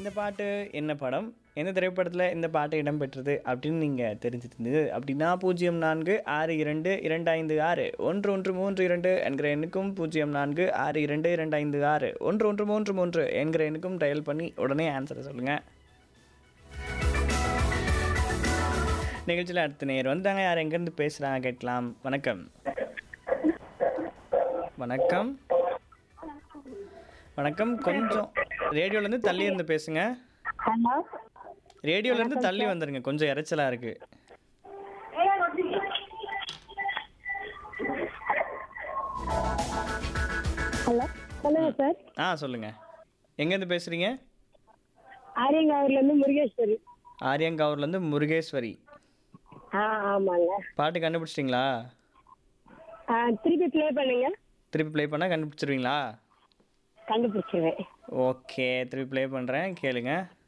இந்த பாட்டு என்ன படம் எந்த திரைப்படத்தில் இந்த பாட்டு இடம்பெற்றது அப்படின்னு நீங்கள் தெரிஞ்சிருந்தது அப்படின்னா பூஜ்ஜியம் நான்கு ஆறு இரண்டு இரண்டு ஐந்து ஆறு ஒன்று ஒன்று மூன்று இரண்டு என்கிற எண்ணுக்கும் பூஜ்ஜியம் நான்கு ஆறு இரண்டு இரண்டு ஐந்து ஆறு ஒன்று ஒன்று மூன்று மூன்று என்கிற எண்ணுக்கும் டயல் பண்ணி உடனே ஆன்சரை சொல்லுங்கள் நிகழ்ச்சியில் அடுத்த நேர் வந்தாங்க யார் எங்கேருந்து பேசுகிறாங்க கேட்கலாம் வணக்கம் வணக்கம் வணக்கம் கொஞ்சம் ரேடியோலேருந்து தள்ளி இருந்து பேசுங்க ஹலோ ரேடியோலேருந்து தள்ளி வந்துருங்க கொஞ்சம் இறைச்சலாக இருக்குது ஹலோ சொல்லுங்க சார் ஆ சொல்லுங்கள் எங்கேருந்து பேசுகிறீங்க ஆரியங்காவூர்லேருந்து முருகேஸ்வரி ஆரியங்காவூர்லேருந்து முருகேஸ்வரி ஆ ஆமாங்க பாட்டு கண்டுபிடிச்சிட்டிங்களா ஆ திருப்பி ப்ளே பண்ணுங்க திருப்பி ப்ளே பண்ணால் கண்டுபிடிச்சிருவீங்களா கண்டுபிடிச்சிருவேன் ஓகே திருப்பி ப்ளே பண்ணுறேன் கேளுங்க